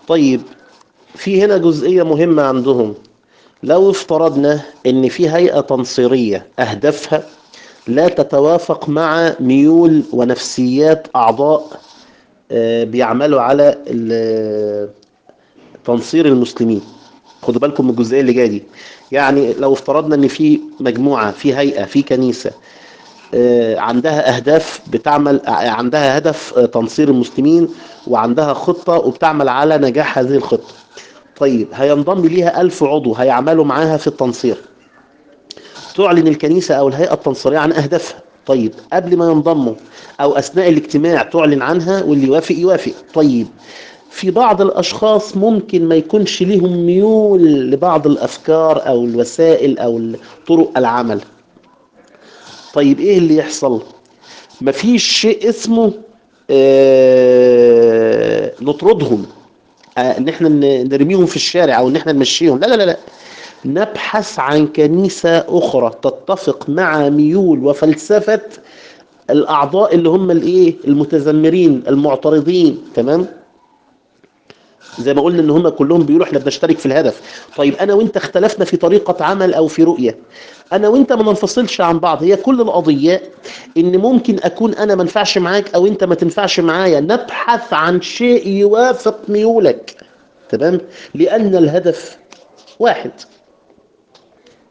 طيب في هنا جزئية مهمة عندهم لو افترضنا ان في هيئة تنصيرية اهدافها لا تتوافق مع ميول ونفسيات اعضاء آه، بيعملوا على ال- تنصير المسلمين خدوا بالكم من الجزئية اللي جاية دي يعني لو افترضنا ان في مجموعة في هيئة في كنيسة آه، عندها اهداف بتعمل ع- عندها هدف آه، تنصير المسلمين وعندها خطة وبتعمل على نجاح هذه الخطة طيب هينضم ليها ألف عضو هيعملوا معاها في التنصير تعلن الكنيسة أو الهيئة التنصيرية عن أهدافها طيب قبل ما ينضموا أو أثناء الاجتماع تعلن عنها واللي يوافق يوافق طيب في بعض الأشخاص ممكن ما يكونش ليهم ميول لبعض الأفكار أو الوسائل أو طرق العمل طيب إيه اللي يحصل مفيش شيء اسمه آه نطردهم آه ان احنا ن- نرميهم في الشارع او ان احنا نمشيهم لا لا لا لا نبحث عن كنيسة أخرى تتفق مع ميول وفلسفة الأعضاء اللي هم الإيه المتذمرين المعترضين تمام زي ما قلنا ان هم كلهم بيقولوا احنا بنشترك في الهدف طيب انا وانت اختلفنا في طريقة عمل او في رؤية انا وانت ما ننفصلش عن بعض هي كل القضية ان ممكن اكون انا ما انفعش معاك او انت ما تنفعش معايا نبحث عن شيء يوافق ميولك تمام لان الهدف واحد